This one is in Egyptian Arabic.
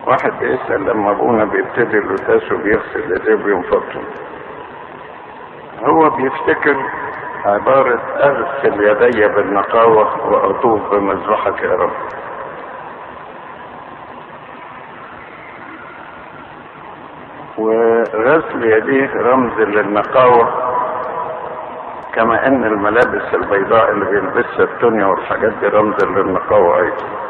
واحد بيسأل لما ابونا بيبتدي القداس وبيغسل ايديه بينفضه هو بيفتكر عبارة اغسل يدي بالنقاوة واطوف بمذبحك يا رب وغسل يديه رمز للنقاوة كما ان الملابس البيضاء اللي بيلبسها الدنيا والحاجات دي رمز للنقاوة ايضا